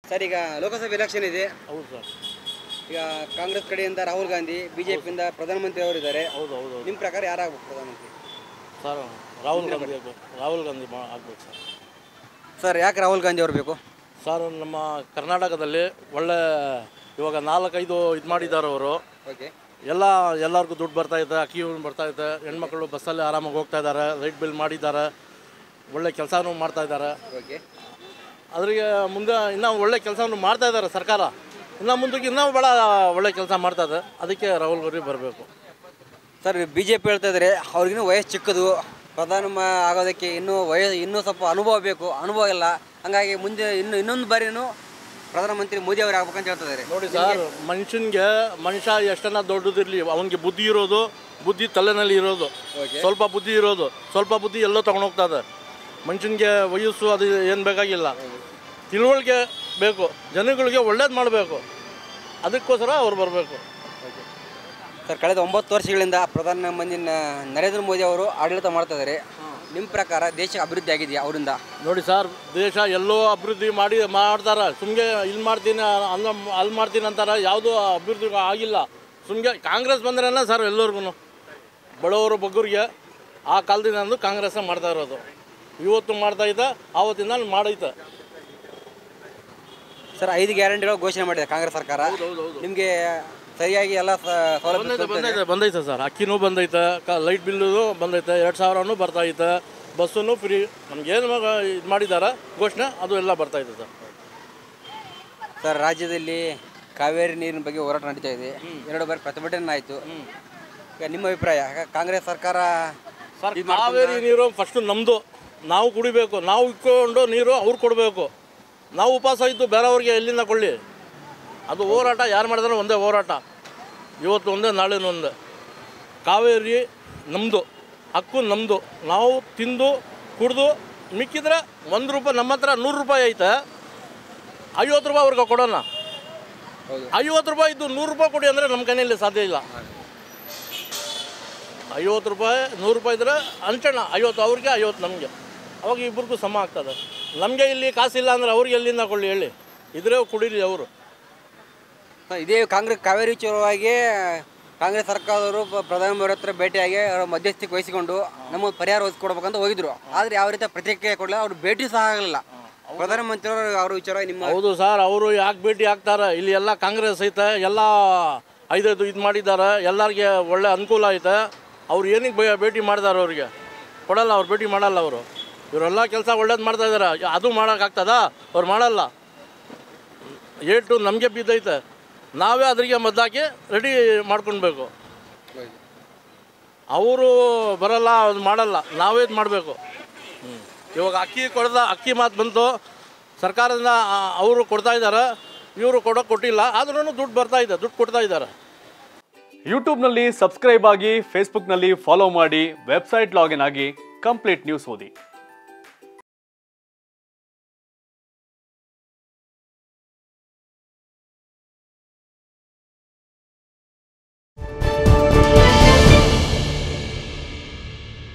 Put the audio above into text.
Sir ಈಗ ಲೋಕಸಭೆ election ಇದೆ ಹೌದು ಸರ್ ಈಗ ಕಾಂಗ್ರೆಸ್ ಕಡೆಯಿಂದ ರಾಹುಲ್ ಗಾಂಧಿ ಬಿಜೆಪಿಯಿಂದ ಪ್ರಧಾನಮಂತ್ರಿ ಅವರು ಇದ್ದಾರೆ ಹೌದು ಹೌದು ಹೌದು ನಿಮ್ಮ ಪ್ರಕಾರ ಯಾರಾಗಬೇಕು ಪ್ರಧಾನಮಂತ್ರಿ ಸರ್ ರಾಹುಲ್ ಗಾಂಧಿ ಆಗ್ಬೇಕು ರಾಹುಲ್ ಗಾಂಧಿ ಮಾ- ಆಗ್ಬೇಕು ಸರ್ ಸರ್ ಯಾಕೆ ರಾಹುಲ್ ಗಾಂಧಿ ಅವರು ಬೇಕು ಸರ್ ನಮ್ಮ ಕರ್ನಾಟಕದಲ್ಲಿ ಒಳ್ಳೆ ಇವಾಗ ನಾಲ್ಕೈದು ಇದು ಮಾಡಿದ್ದಾರೆ ಅವರು ಓಕೆ ಎಲ್ಲ ಎಲ್ಲರಿಗೂ ದುಡ್ಡು ಬರ್ತೈತೆ ಅಕ್ಕಿ ಬರ್ತಾ ಐತೆ ಹೆಣ್ಮಕ್ಳು ಬಸ್ಸಲ್ಲಿ ಆರಾಮಾಗಿ ಹೋಗ್ತಾ ಇದ್ದಾರೆ ಲೈಟ್ ಬಿಲ್ ಮಾಡಿದ್ದಾರೆ ಒಳ್ಳೆ ಕೆಲಸನೂ ಮಾಡ್ತಾ ಇದ್ದಾರೆ ಓಕೆ ಅದ್ರಿಗೆ ಮುಂದೆ ಇನ್ನೂ ಒಳ್ಳೆ ಕೆಲಸವನ್ನು ಮಾಡ್ತಾ ಇದ್ದಾರೆ ಸರ್ಕಾರ ಇನ್ನು ಮುಂದಕ್ಕೆ ಇನ್ನೂ ಭಾಳ ಒಳ್ಳೆ ಕೆಲಸ ಮಾಡ್ತಾ ಇದೆ ಅದಕ್ಕೆ ರಾಹುಲ್ ಗಾಂಧಿ ಬರಬೇಕು ಸರ್ ಬಿ ಜೆ ಪಿ ಹೇಳ್ತಾ ಇದ್ದಾರೆ ಅವ್ರಿಗಿನ್ನೂ ವಯಸ್ಸು ಚಿಕ್ಕದು ಪ್ರಧಾನ ಮ- ಆಗೋದಕ್ಕೆ ಇನ್ನೂ ವಯಸ್ಸು ಇನ್ನೂ ಸ್ವಲ್ಪ ಅನುಭವ ಬೇಕು ಅನುಭವ ಇಲ್ಲ ಹಂಗಾಗಿ ಮುಂದೆ ಇನ್ನು ಇನ್ನೊಂದು ಬಾರಿನೂ ಪ್ರಧಾನಮಂತ್ರಿ ಮೋದಿ ಅವರು ಆಗ್ಬೇಕಂತ ಹೇಳ್ತಾ ಇದ್ದಾರೆ ನೋಡಿ ಸರ್ ಮನುಷ್ಯನಿಗೆ ಮನುಷ್ಯ ಎಷ್ಟನ್ನ ದೊಡ್ಡದಿರಲಿ ಅವನಿಗೆ ಬುದ್ಧಿ ಇರೋದು ಬುದ್ಧಿ ತಲೆನಲ್ಲಿ ಇರೋದು ಓಕೆ ಸ್ವಲ್ಪ ಬುದ್ಧಿ ಇರೋದು ಸ್ವಲ್ಪ ಬುದ್ಧಿ ಎಲ್ಲೋ ತಗೊಂಡೋಗ್ತಾ ಇದೆ ಮನುಷ್ಯನಿಗೆ ವಯಸ್ಸು ಅದು ಏನು ಬೇಕಾಗಿಲ್ಲ ತಿಳುವಳಿಕೆ ಬೇಕು ಜನಗಳಿಗೆ ಒಳ್ಳೇದು ಮಾಡಬೇಕು ಅದಕ್ಕೋಸ್ಕರ ಅವ್ರು ಬರಬೇಕು ಸರ್ ಕಳೆದ ಒಂಬತ್ತು ವರ್ಷಗಳಿಂದ ಪ್ರಧಾನ ಮಂತ್ರಿ ನ- ನರೇಂದ್ರ ಮೋದಿ ಅವರು ಆಡಳಿತ ಮಾಡ್ತಾ ಇದ್ದಾರೆ ನಿಮ್ಮ ಪ್ರಕಾರ ದೇಶ ಅಭಿವೃದ್ಧಿ ಆಗಿದೆಯಾ ಅವರಿಂದ ನೋಡಿ ಸರ್ ದೇಶ ಎಲ್ಲೋ ಅಭಿವೃದ್ಧಿ ಮಾಡಿ ಮಾಡ್ತಾರೆ ಸುಮ್ಮನೆ ಇಲ್ಲಿ ಮಾಡ್ತೀನಿ ಅಲ್ಲ ಅಲ್ಲಿ ಮಾಡ್ತೀನಿ ಅಂತಾರೆ ಯಾವುದೂ ಅಭಿವೃದ್ಧಿ ಆಗಿಲ್ಲ ಸುಮ್ಮನೆ ಕಾಂಗ್ರೆಸ್ ಬಂದ್ರೇನ ಸರ್ ಎಲ್ಲರಿಗೂ ಬಡವರು ಬಗ್ಗರಿಗೆ ಆ ಕಾಲದಿಂದ ಅಂದು ಕಾಂಗ್ರೆಸ್ಸೇ ಮಾಡ್ತಾ ಇರೋದು ಇವತ್ತು ಮಾಡ್ತಾ ಇದ್ದ ಆವತ್ತಿಂದ ಮಾಡೈತೆ ಸರ್ ಐದು ಗ್ಯಾರಂಟಿಗಳು ಘೋಷಣೆ ಮಾಡಿದೆ ಕಾಂಗ್ರೆಸ್ ಸರ್ಕಾರ ನಿಮಗೆ ಸರಿಯಾಗಿ ಎಲ್ಲ ಸ- ಸೌಲಭ್ಯ ಬಂದೈತೆ ತಲುಪ್ತಾ ಇದೆ? ಬಂದೈತೆ ಬಂದೈತೆ ಸರ್ ಅಕ್ಕಿನೂ ಬಂದೈತೆ ಕ ಲೈಟ್ ಬಿಲ್ಲು ಬಂದೈತೆ ಎರಡು ಸಾವಿರನೂ ಬರ್ತೈತೆ ಬಸ್ಸೂ ಫ್ರೀ ನಮ್ಗೇನು ಇದು ಮಾಡಿದ್ದಾರೆ ಘೋಷಣೆ ಅದು ಎಲ್ಲ ಬರ್ತೈತೆ ಸರ್ ಸರ್ ರಾಜ್ಯದಲ್ಲಿ ಕಾವೇರಿ ನೀರಿನ ಬಗ್ಗೆ ಹೋರಾಟ ನಡೀತಾ ಇದೆ ಎರಡು ಬಾರಿ ಪ್ರತಿಭಟನೆ ಆಯಿತು ಈಗ ನಿಮ್ಮ ಅಭಿಪ್ರಾಯ ಕಾ- ಕಾಂಗ್ರೆಸ್ ಸರ್ಕಾರ ಸರ್ ಕಾವೇರಿ ನೀರು ಫಸ್ಟು ನಮ್ಮದು ನಾವು ಕುಡಿಬೇಕು ನಾವು ಇಟ್ಕೊಂಡು ನೀರು ಅವ್ರು ಕೊಡಬೇಕು ನಾವು ಉಪವಾಸ ಇದ್ದು ಬೇರೆಯವ್ರಿಗೆ ಎಲ್ಲಿಂದ ಕೊಳ್ಳಿ ಅದು ಹೋರಾಟ ಯಾರು ಮಾಡಿದ್ರೆ ಒಂದೇ ಹೋರಾಟ ಇವತ್ತು ಒಂದೇ ನಾಳೆನೂ ಒಂದೇ ಕಾವೇರಿ ನಮ್ಮದು ಹಕ್ಕು ನಮ್ಮದು ನಾವು ತಿಂದು ಕುಡಿದು ಮಿಕ್ಕಿದ್ರೆ ಒಂದು ರೂಪಾಯಿ ನಮ್ಮ ಹತ್ರ ನೂರು ರೂಪಾಯಿ ಐತೆ ಐವತ್ತು ರೂಪಾಯಿ ಅವ್ರಿಗೆ ಕೊಡೋಣ ಹೌದು. ಐವತ್ತು ರೂಪಾಯಿ ಇದ್ದು ನೂರು ರೂಪಾಯಿ ಕೊಡಿ ಅಂದರೆ ನಮ್ಮ ಕೈಯಲ್ಲಿ ಸಾಧ್ಯ ಇಲ್ಲ ಐವತ್ತು ರೂಪಾಯಿ ನೂರು ರೂಪಾಯಿ ಇದ್ರೆ ಹಂಚೋಣ ಐವತ್ತು ಅವ್ರಿಗೆ ಐವತ್ತು ನಮಗೆ ಅವಾಗ ಇಬ್ಬರಿಗೂ ಸಮ ಆಗ್ತದೆ ನಮಗೆ ಇಲ್ಲಿ ಕಾಸಿಲ್ಲ ಅಂದರೆ ಅವ್ರಿಗೆ ಎಲ್ಲಿಂದ ಕೊಳ್ಳಿ ಹೇಳಿ ಇದ್ರೆ ಕುಡೀರಿ ಅವರು ಸರ್, ಇದೇ ಕಾಂಗ್ರೆಸ್ ಕಾವೇರಿ ವಿಚಾರವಾಗಿ ಕಾಂಗ್ರೆಸ್ ಸರ್ಕಾರದವರು ಪ್ರ- ಪ್ರಧಾನಮಂತ್ರಿ ಹತ್ರ ಭೇಟಿಯಾಗಿ ಅವರ ಮಧ್ಯಸ್ಥಿಕೆ ವಹಿಸಿಕೊಂಡು ನಮಗೆ ಪರಿಹಾರ ಒದಗಿಸ್ಕೊಡ್ಬೇಕಂತ ಹೋಗಿದ್ರು ಆದ್ರೆ ಯಾವ ರೀತಿ ಪ್ರತಿಕ್ರಿಯೆ ಕೊಡಲಿಲ್ಲ ಅವ್ರು ಭೇಟಿ ಸಹ ಆಗಲಿಲ್ಲ ಪ್ರಧಾನಮಂತ್ರಿ ಅವರು ಅವ್ರ ವಿಚಾರವಾಗಿ ನಿಮ್ಮ ಹೌದು ಸರ್ ಅವರು ಯಾಕೆ ಭೇಟಿ ಆಗ್ತಾರೆ ಇಲ್ಲಿ ಎಲ್ಲ ಕಾಂಗ್ರೆಸ್ ಐತೆ ಎಲ್ಲ ಐದೈದು ಇದು ಮಾಡಿದ್ದಾರೆ ಎಲ್ಲರಿಗೆ ಒಳ್ಳೆ ಅನುಕೂಲ ಐತೆ ಅವ್ರು ಏನಕ್ಕೆ ಬೇ ಭೇಟಿ ಮಾಡಿದಾರೆ ಅವ್ರಿಗೆ ಕೊಡಲ್ಲ ಅವ್ರು ಭೇಟಿ ಮಾಡಲ್ಲ ಅವರು ಇವರೆಲ್ಲ ಕೆಲಸ ಒಳ್ಳೇದು ಮಾಡ್ತಾ ಇದ್ದಾರೆ ಅದು ಮಾಡೋಕ್ಕಾಗ್ತದ ಅವ್ರು ಮಾಡಲ್ಲ ಏಟು ನಮಗೆ ಬಿದ್ದೈತೆ ನಾವೇ ಅದ್ರಿಗೆ ಮದ್ದಾಕಿ ರೆಡಿ ಮಾಡ್ಕೊಳ್ಬೇಕು ಅವರು ಬರಲ್ಲ ಅದು ಮಾಡಲ್ಲ ನಾವೇ ಇದು ಮಾಡಬೇಕು ಇವಾಗ ಅಕ್ಕಿ ಕೊಡ್ದ ಅಕ್ಕಿ ಮಾತು ಬಂತು ಸರ್ಕಾರದಿಂದ ಅವರು ಕೊಡ್ತಾ ಇದ್ದಾರೆ ಇವರು ಕೊಡೋಕೆ ಕೊಟ್ಟಿಲ್ಲ ಆದ್ರೂ ದುಡ್ಡು ಬರ್ತಾ ಇದೆ ದುಡ್ಡು ಕೊಡ್ತಾ ಇದ್ದಾರೆ ಯೂಟ್ಯೂಬ್ನಲ್ಲಿ ಸಬ್ಸ್ಕ್ರೈಬ್ ಆಗಿ ಫೇಸ್ಬುಕ್ನಲ್ಲಿ ಫಾಲೋ ಮಾಡಿ ವೆಬ್ಸೈಟ್ ಲಾಗಿನ್ ಆಗಿ ಕಂಪ್ಲೀಟ್ ನ್ಯೂಸ್ ಓದಿ